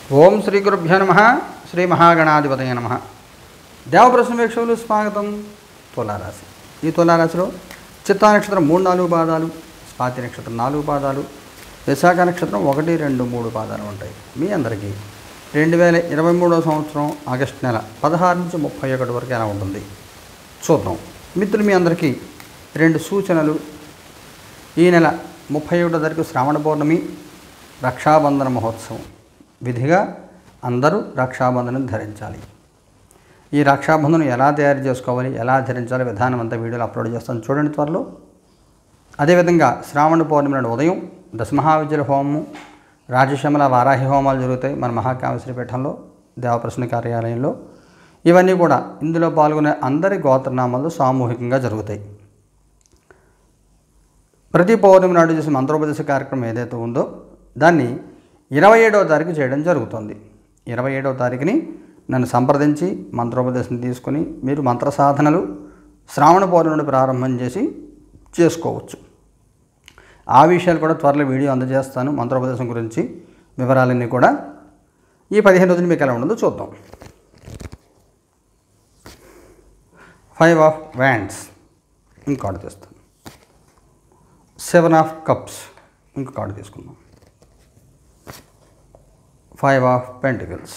ఓం శ్రీ గురుభ్యో నమ శ్రీ మహాగణాధిపతయ నమ దేవప్రశ్న వీక్షకులు స్వాగతం తులారాశి ఈ తులారాశిలో చిత్తా నక్షత్రం మూడు నాలుగు పాదాలు స్వాతి నక్షత్రం నాలుగు పాదాలు విశాఖ నక్షత్రం ఒకటి రెండు మూడు పాదాలు ఉంటాయి మీ అందరికీ రెండు వేల ఇరవై మూడవ సంవత్సరం ఆగస్టు నెల పదహారు నుంచి ముప్పై ఒకటి వరకు ఎలా ఉంటుంది చూద్దాం మిత్రులు మీ అందరికీ రెండు సూచనలు ఈ నెల ముప్పై ఒకటో తారీఖు శ్రావణ పౌర్ణమి రక్షాబంధన మహోత్సవం విధిగా అందరూ రక్షాబంధనం ధరించాలి ఈ రక్షాబంధనం ఎలా తయారు చేసుకోవాలి ఎలా ధరించాలి విధానం అంతా వీడియోలో అప్లోడ్ చేస్తాను చూడండి త్వరలో అదేవిధంగా శ్రావణ పౌర్ణమి నాడు ఉదయం దశమహావిద్యుల హోమము రాజశమల వారాహి హోమాలు జరుగుతాయి మన మహాకామేశ్వరి పీఠంలో దేవప్రసన్న కార్యాలయంలో ఇవన్నీ కూడా ఇందులో పాల్గొనే అందరి గోత్రనామాలు సామూహికంగా జరుగుతాయి ప్రతి పౌర్ణమి నాడు చేసే మంత్రోపదేశ కార్యక్రమం ఏదైతే ఉందో దాన్ని ఇరవై ఏడవ తారీఖు చేయడం జరుగుతుంది ఇరవై ఏడవ తారీఖుని నన్ను సంప్రదించి మంత్రోపదేశం తీసుకుని మీరు మంత్ర సాధనలు శ్రావణ పౌర్ణమి నుండి ప్రారంభం చేసి చేసుకోవచ్చు ఆ విషయాలు కూడా త్వరలో వీడియో అందజేస్తాను మంత్రోపదేశం గురించి వివరాలన్నీ కూడా ఈ పదిహేను రోజులు మీకు ఎలా ఉండదో చూద్దాం ఫైవ్ ఆఫ్ వ్యాండ్స్ ఇంకోటి తీస్తాను సెవెన్ ఆఫ్ కప్స్ ఇంకో కార్డు తీసుకుందాం ఫైవ్ ఆఫ్ పెంటికల్స్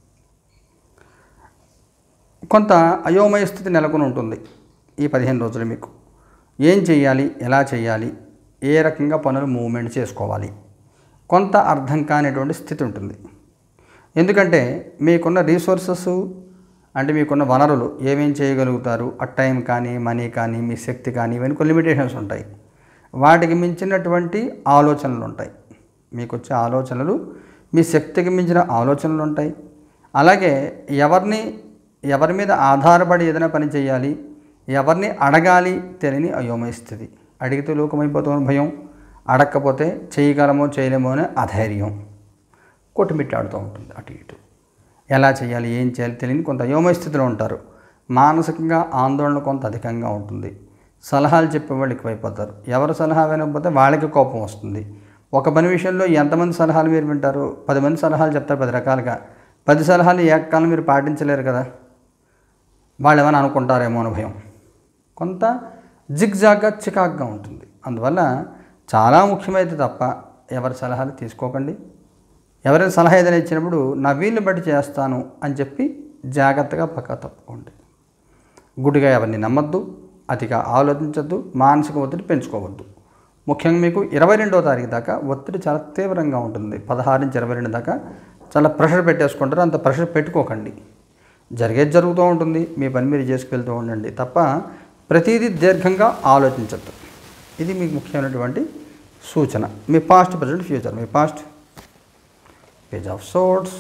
కొంత అయోమయ స్థితి నెలకొని ఉంటుంది ఈ పదిహేను రోజులు మీకు ఏం చేయాలి ఎలా చేయాలి ఏ రకంగా పనులు మూవ్మెంట్ చేసుకోవాలి కొంత అర్థం కానిటువంటి స్థితి ఉంటుంది ఎందుకంటే మీకున్న రీసోర్సెస్ అంటే మీకున్న వనరులు ఏమేం చేయగలుగుతారు ఆ టైం కానీ మనీ కానీ మీ శక్తి కానీ ఇవన్నీ కొన్ని లిమిటేషన్స్ ఉంటాయి వాటికి మించినటువంటి ఆలోచనలు ఉంటాయి మీకు వచ్చే ఆలోచనలు మీ శక్తికి మించిన ఆలోచనలు ఉంటాయి అలాగే ఎవరిని ఎవరి మీద ఆధారపడి ఏదైనా పని చేయాలి ఎవరిని అడగాలి తెలియని అయోమయ స్థితి అడిగితే లోకమైపోతున్న భయం అడగకపోతే చేయగలమో చేయలేమో అనే అధైర్యం కొట్టుమిట్టాడుతూ ఉంటుంది అటు ఇటు ఎలా చేయాలి ఏం చేయాలి తెలియని కొంత అయోమయ స్థితిలో ఉంటారు మానసికంగా ఆందోళన కొంత అధికంగా ఉంటుంది సలహాలు చెప్పేవాళ్ళు ఎక్కువైపోతారు ఎవరు సలహా వినకపోతే వాళ్ళకి కోపం వస్తుంది ఒక పని విషయంలో ఎంతమంది సలహాలు మీరు వింటారు పది మంది సలహాలు చెప్తారు పది రకాలుగా పది సలహాలు ఏకకాలం మీరు పాటించలేరు కదా వాళ్ళు ఏమైనా అనుకుంటారేమో అని భయం కొంత జిగ్జాగ్గా చికాగ్గా ఉంటుంది అందువల్ల చాలా ముఖ్యమైతే తప్ప ఎవరి సలహాలు తీసుకోకండి ఎవరైనా సలహా ఏదైనా ఇచ్చినప్పుడు నా వీళ్ళు బట్టి చేస్తాను అని చెప్పి జాగ్రత్తగా పక్క తప్పుకోండి గుడిగా ఎవరిని నమ్మద్దు అతిగా ఆలోచించద్దు మానసిక ఒత్తిడి పెంచుకోవద్దు ముఖ్యంగా మీకు ఇరవై రెండవ తారీఖు దాకా ఒత్తిడి చాలా తీవ్రంగా ఉంటుంది పదహారు నుంచి ఇరవై రెండు దాకా చాలా ప్రెషర్ పెట్టేసుకుంటారు అంత ప్రెషర్ పెట్టుకోకండి జరిగేది జరుగుతూ ఉంటుంది మీ పని మీరు చేసుకెళ్తూ ఉండండి తప్ప ప్రతిదీ దీర్ఘంగా ఆలోచించద్దు ఇది మీకు ముఖ్యమైనటువంటి సూచన మీ పాస్ట్ ప్రజెంట్ ఫ్యూచర్ మీ past page of swords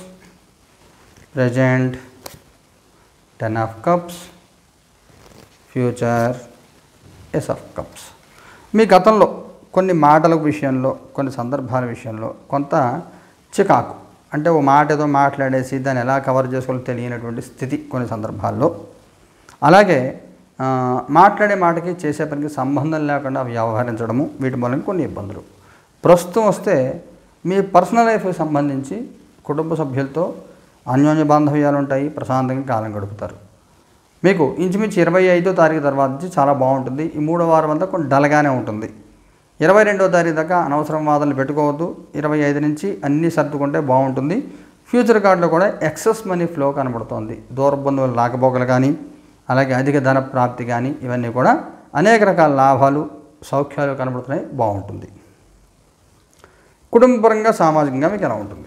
present ten of cups future ace of cups మీ గతంలో కొన్ని మాటల విషయంలో కొన్ని సందర్భాల విషయంలో కొంత చికాకు అంటే ఓ మాట ఏదో మాట్లాడేసి దాన్ని ఎలా కవర్ చేసుకోవాలో తెలియనటువంటి స్థితి కొన్ని సందర్భాల్లో అలాగే ఆ, మాట్లాడే మాటకి చేసే పనికి సంబంధం లేకుండా వ్యవహరించడము వీటి మూలంగా కొన్ని ఇబ్బందులు ప్రస్తుతం వస్తే మీ పర్సనల్ లైఫ్కి సంబంధించి కుటుంబ సభ్యులతో అన్యోన్య బాంధవ్యాలు ఉంటాయి ప్రశాంతంగా కాలం గడుపుతారు మీకు ఇంచుమించు ఇరవై ఐదో తారీఖు తర్వాత నుంచి చాలా బాగుంటుంది ఈ మూడో వారం అంతా కొంచెం డల్గానే ఉంటుంది ఇరవై రెండో తారీఖు దాకా అనవసరం వాదనలు పెట్టుకోవద్దు ఇరవై ఐదు నుంచి అన్నీ సర్దుకుంటే బాగుంటుంది ఫ్యూచర్ కార్డులో కూడా ఎక్సెస్ మనీ ఫ్లో కనబడుతోంది దూర బంధువుల లాకపోకలు కానీ అలాగే అధిక ధన ప్రాప్తి కానీ ఇవన్నీ కూడా అనేక రకాల లాభాలు సౌఖ్యాలు కనబడుతున్నాయి బాగుంటుంది కుటుంబపరంగా సామాజికంగా మీకు ఎలా ఉంటుంది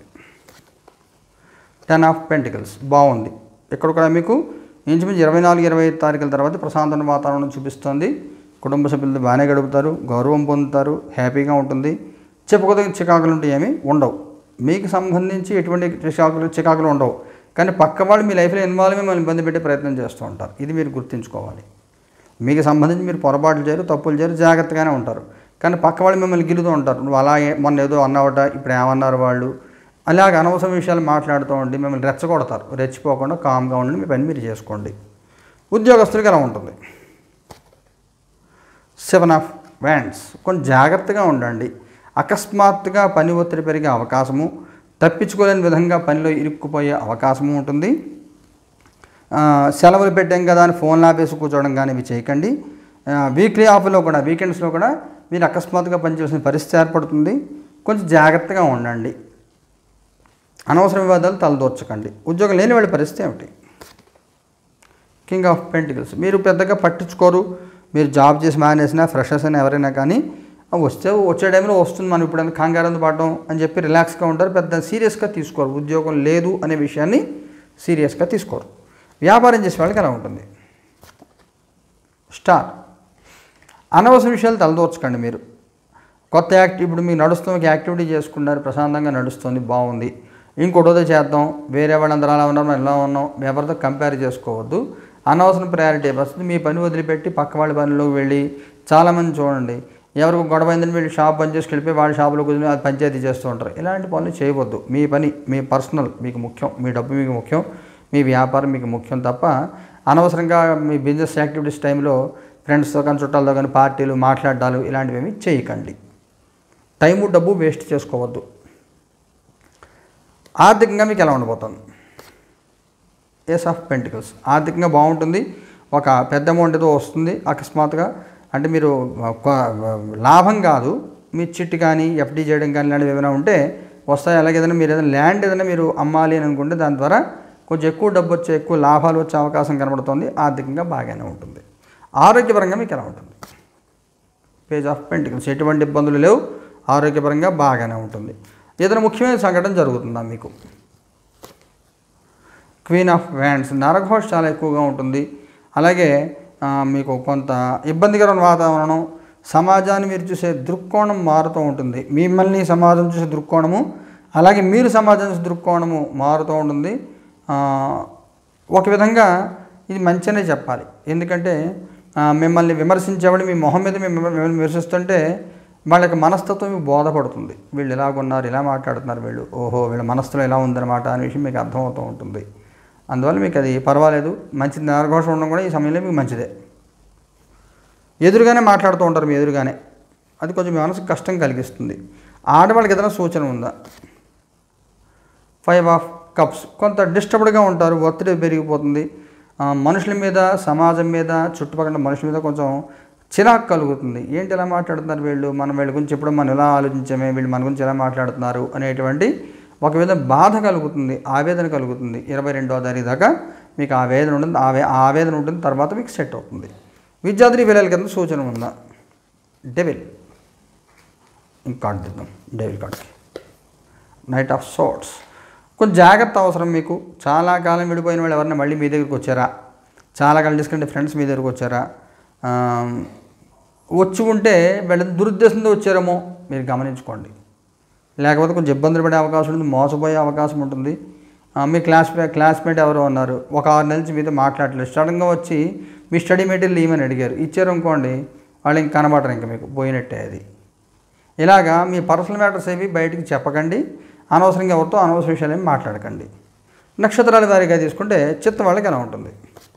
టెన్ ఆఫ్ పెంటికల్స్ బాగుంది ఇక్కడ కూడా మీకు ఇంచుమించు ఇరవై నాలుగు ఇరవై ఐదు తారీఖుల తర్వాత ప్రశాంతమైన వాతావరణం చూపిస్తుంది కుటుంబ సభ్యులతో బాగానే గడుపుతారు గౌరవం పొందుతారు హ్యాపీగా ఉంటుంది చెప్పుకోదగిన చికాకులు ఉంటే ఏమీ ఉండవు మీకు సంబంధించి ఎటువంటి చికాకులు చికాకులు ఉండవు కానీ పక్క వాళ్ళు మీ లైఫ్లో ఇన్వాల్వ్ మిమ్మల్ని ఇబ్బంది పెట్టే ప్రయత్నం చేస్తూ ఉంటారు ఇది మీరు గుర్తుంచుకోవాలి మీకు సంబంధించి మీరు పొరపాట్లు చేయరు తప్పులు చేయరు జాగ్రత్తగానే ఉంటారు కానీ పక్క వాళ్ళు మిమ్మల్ని గిలుతూ ఉంటారు నువ్వు అలా ఏ- మొన్న ఏదో అన్నావట ఇప్పుడు ఏమన్నారు వాళ్ళు అలాగ అనవసరం విషయాలు మాట్లాడుతూ ఉండి మిమ్మల్ని రెచ్చగొడతారు రెచ్చిపోకుండా కామ్గా ఉండి మీ పని మీరు చేసుకోండి ఉద్యోగస్తులకి ఎలా ఉంటుంది సెవెన్ ఆఫ్ వ్యాండ్స్ కొంచెం జాగ్రత్తగా ఉండండి అకస్మాత్తుగా పని ఒత్తిడి పెరిగే అవకాశము తప్పించుకోలేని విధంగా పనిలో ఇరుక్కుపోయే అవకాశం ఉంటుంది ఆ, సెలవులు పెట్టాం కదా అని ఫోన్లు ఆపేసి కూర్చోవడం కానీ ఇవి చేయకండి వీక్లీ ఆఫ్లో కూడా వీకెండ్స్లో కూడా మీరు అకస్మాత్తుగా పనిచేయాల్సిన పరిస్థితి ఏర్పడుతుంది కొంచెం జాగ్రత్తగా ఉండండి అనవసర వివాదాలు తలదూర్చకండి ఉద్యోగం లేని వాళ్ళ పరిస్థితి ఏమిటి కింగ్ ఆఫ్ పెంటికల్స్ మీరు పెద్దగా పట్టించుకోరు మీరు జాబ్ చేసి మానేసినా ఫ్రెషర్స్ అయినా ఎవరైనా కానీ "ఆ, వస్తే వచ్చే టైంలో వస్తుంది మనం ఇప్పుడు కంగారందు పడడం అని చెప్పి రిలాక్స్గా ఉంటారు పెద్ద సీరియస్గా తీసుకోరు ఉద్యోగం లేదు అనే విషయాన్ని సీరియస్గా తీసుకోరు వ్యాపారం చేసే వాళ్ళకి ఎలా ఉంటుంది స్టార్ అనవసర విషయాలు తలదూర్చకండి మీరు కొత్త యాక్టి ఇప్పుడు మీరు నడుస్తున్న ఒక యాక్టివిటీ చేసుకున్నారు ప్రశాంతంగా నడుస్తుంది బాగుంది ఇంకోటోదో చేద్దాం వేరే వాళ్ళందరూ అలా ఉన్నారు మనం ఇలా ఉన్నాం ఎవరితో కంపేర్ చేసుకోవద్దు అనవసరం ప్రయారిటీ వస్తుంది మీ పని వదిలిపెట్టి పక్క వాళ్ళ పనిలోకి వెళ్ళి చాలామంది చూడండి ఎవరికి గొడవ అయిందని వీళ్ళు షాప్ బంద్ చేసి వెళ్ళిపోయి వాళ్ళ షాపులో కూర్చొని అది పంచాయతీ చేస్తూ ఉంటారు ఇలాంటి పనులు చేయవద్దు మీ పని మీ పర్సనల్ మీకు ముఖ్యం మీ డబ్బు మీకు ముఖ్యం మీ వ్యాపారం మీకు ముఖ్యం తప్ప అనవసరంగా మీ బిజినెస్ యాక్టివిటీస్ టైంలో ఫ్రెండ్స్తో కానీ చుట్టాలతో కానీ పార్టీలు మాట్లాడాలు ఇలాంటివి ఏమీ చేయకండి టైము డబ్బు వేస్ట్ చేసుకోవద్దు ఆర్థికంగా మీకు ఎలా ఉండబోతుంది ఏస్ ఆఫ్ పెంటికల్స్ ఆర్థికంగా బాగుంటుంది ఒక పెద్ద అమౌంట్ ఏదో వస్తుంది అకస్మాత్తుగా అంటే మీరు ఒక లాభం కాదు మీ చిట్టి కానీ ఎఫ్డీ చేయడం కానీ ఇలాంటివి ఏమైనా ఉంటే వస్తాయి అలాగే ఏదైనా మీరు ఏదైనా ల్యాండ్ ఏదైనా మీరు అమ్మాలి అని అనుకుంటే దాని ద్వారా కొంచెం ఎక్కువ డబ్బు వచ్చే ఎక్కువ లాభాలు వచ్చే అవకాశం కనబడుతుంది ఆర్థికంగా బాగానే ఉంటుంది ఆరోగ్యపరంగా మీకు ఎలా ఉంటుంది పేజ్ ఆఫ్ పెంటికల్స్ ఎటువంటి ఇబ్బందులు లేవు ఆరోగ్యపరంగా బాగానే ఉంటుంది ఏదైనా ముఖ్యమైన సంఘటన జరుగుతుందా మీకు క్వీన్ ఆఫ్ వ్యాండ్స్ నరఘోష చాలా ఎక్కువగా ఉంటుంది అలాగే ఆ, మీకు కొంత ఇబ్బందికరమైన వాతావరణం సమాజాన్ని మీరు చూసే దృక్కోణం మారుతూ ఉంటుంది మిమ్మల్ని సమాజం చూసే దృక్కోణము అలాగే మీరు సమాజం చూసే దృక్కోణము మారుతూ ఉంటుంది ఆ, ఒక విధంగా ఇది మంచిగానే చెప్పాలి ఎందుకంటే ఆ, మిమ్మల్ని విమర్శించేవాడు మీ మొహం మీద మిమ్మల్ని మిమ్మల్ని విమర్శిస్తుంటే వాళ్ళ యొక్క మనస్తత్వం మీకు బోధపడుతుంది వీళ్ళు ఇలాగున్నారు ఇలా మాట్లాడుతున్నారు వీళ్ళు ఓహో వీళ్ళ మనస్తత్వం ఇలా ఉందన్నమాట అనే విషయం మీకు అర్థమవుతూ ఉంటుంది అందువల్ల మీకు అది పర్వాలేదు మంచిది నరఘోషం ఉండడం కూడా ఈ సమయంలో మీకు మంచిదే ఎదురుగానే మాట్లాడుతూ ఉంటారు మీ ఎదురుగానే అది కొంచెం మీ మనసుకు కష్టం కలిగిస్తుంది ఆడవాళ్ళకి ఏదైనా సూచన ఉందా ఫైవ్ ఆఫ్ కప్స్ కొంత డిస్టర్బ్డ్గా ఉంటారు ఒత్తిడి పెరిగిపోతుంది ఆ, మనుషుల మీద సమాజం మీద చుట్టుపక్కల మనుషుల మీద కొంచెం చిరాకు కలుగుతుంది ఏంటి ఎలా మాట్లాడుతున్నారు వీళ్ళు మనం వీళ్ళ గురించి ఎప్పుడు మనం ఎలా ఆలోచించామే వీళ్ళు మన గురించి ఎలా మాట్లాడుతున్నారు అనేటువంటి ఒక విధంగా బాధ కలుగుతుంది ఆవేదన కలుగుతుంది ఇరవై రెండవ తారీఖు దాకా మీకు ఆవేదన ఉంటుంది ఆవే ఆవేదన ఉంటుంది తర్వాత మీకు సెట్ అవుతుంది విద్యార్థి పిల్లల కింద సూచన ఉందా డెవిల్ ఇంకా కార్డు దిద్దాం డెవిల్ కార్డ్కి నైట్ ఆఫ్ సోర్ట్స్ కొంచెం జాగ్రత్త అవసరం మీకు చాలా కాలం విడిపోయిన వాళ్ళు ఎవరైనా మళ్ళీ మీ దగ్గరికి వచ్చారా చాలా కాలం తీసుకుంటే ఫ్రెండ్స్ మీ దగ్గరికి వచ్చారా ఆ, వచ్చి ఉంటే వీళ్ళ దురుద్దేశంతో వచ్చారేమో మీరు గమనించుకోండి లేకపోతే కొంచెం ఇబ్బందులు పడే అవకాశం ఉంటుంది మోసపోయే అవకాశం ఉంటుంది ఆ, మీ క్లాస్ క్లాస్మేట్ ఎవరో ఉన్నారు ఒక ఆరు నెలల నుంచి మీతో మాట్లాడలేదు సడన్గా వచ్చి మీ స్టడీ మెటీరియల్ ఇవ్వమని అడిగారు ఇచ్చారు అనుకోండి వాళ్ళు ఇంక కనబడరు ఇంకా మీకు పోయినట్టే అది ఇలాగా మీ పర్సనల్ మ్యాటర్స్ ఏవి బయటికి చెప్పకండి అనవసరంగా ఎవరితో అనవసర విషయాలు ఏమి మాట్లాడకండి నక్షత్రాల వారిగా తీసుకుంటే చిత్త వాళ్ళకి ఎలా ఉంటుంది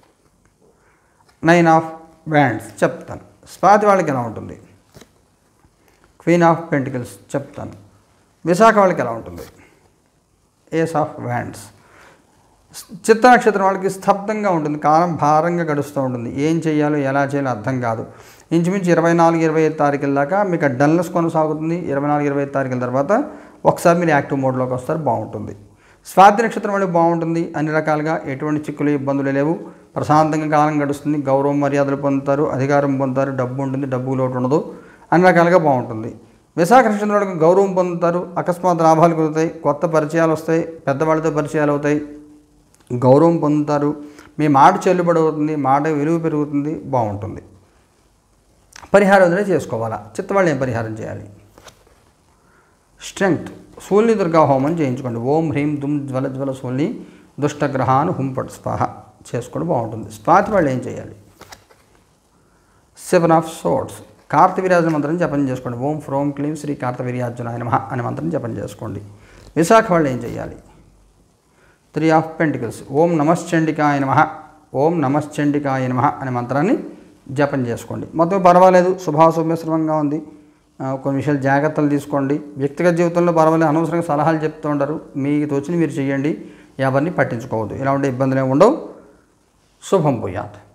నైన్ ఆఫ్ బ్యాండ్స్ చెప్తాను స్వాతి వాళ్ళకి ఎలా ఉంటుంది క్వీన్ ఆఫ్ పెంటికల్స్ చెప్తాను విశాఖ వాళ్ళకి ఎలా ఉంటుంది ఏస్ ఆఫ్ వ్యాండ్స్ చిత్త నక్షత్రం వాళ్ళకి స్తబ్దంగా ఉంటుంది కాలం భారంగా గడుస్తూ ఉంటుంది ఏం చేయాలో ఎలా చేయాలో అర్థం కాదు ఇంచుమించు ఇరవై నాలుగు ఇరవై ఐదు తారీఖుల దాకా మీకు ఆ డల్నెస్ కొనసాగుతుంది ఇరవై నాలుగు ఇరవై ఐదు తారీఖుల తర్వాత ఒకసారి మీరు యాక్టివ్ మోడ్లోకి వస్తారు బాగుంటుంది స్వాతి నక్షత్రం వాళ్ళకి బాగుంటుంది అన్ని రకాలుగా ఎటువంటి చిక్కులు ఇబ్బందులు లేవు ప్రశాంతంగా కాలం గడుస్తుంది గౌరవం మర్యాదలు పొందుతారు అధికారం పొందుతారు డబ్బు ఉంటుంది డబ్బు లోటు ఉండదు అన్ని రకాలుగా బాగుంటుంది విశాఖ నక్షత్రం వాళ్ళకి గౌరవం పొందుతారు అకస్మాత్ లాభాలు కలుగుతాయి కొత్త పరిచయాలు వస్తాయి పెద్దవాళ్ళతో పరిచయాలు అవుతాయి గౌరవం పొందుతారు మీ మాట చెల్లుబడి అవుతుంది మాట విలువ పెరుగుతుంది బాగుంటుంది పరిహారం ఏదైనా చేసుకోవాలా చిత్తవాళ్ళు ఏం పరిహారం చేయాలి స్ట్రెంగ్త్ సూల్ని దుర్గా హోమం చేయించుకోండి ఓం హ్రీం దుమ్ జ్వల జ్వల సూల్ని దుష్టగ్రహాను హుంపట్ స్వాహ చేసుకోవడం బాగుంటుంది స్వాతి వాళ్ళు ఏం చేయాలి సెవెన్ ఆఫ్ సోర్ట్స్ కార్తవీర్యాజన మంత్రం జపం చేసుకోండి ఓం ఫ్రోం క్లీం శ్రీ కార్తవీర్యార్జునాయ నమః అనే మంత్రం జపం చేసుకోండి విశాఖ వాళ్ళు ఏం చేయాలి త్రీ ఆఫ్ పెంటికల్స్ ఓం నమశ్చండికాయ నమ ఓం నమశ్చండికాయ నమ అనే మంత్రాన్ని జపం చేసుకోండి మొత్తం పర్వాలేదు శుభాశుభ్యశ్రమంగా ఉంది ఆ, కొన్ని విషయాలు జాగ్రత్తలు తీసుకోండి వ్యక్తిగత జీవితంలో పర్వాలేదు అనవసరంగా సలహాలు చెప్తూ ఉంటారు మీకు తోచిన మీరు చేయండి ఎవరిని పట్టించుకోవద్దు ఇలాంటి ఇబ్బందులు ఏమి ఉండవు శుభం పోయాత్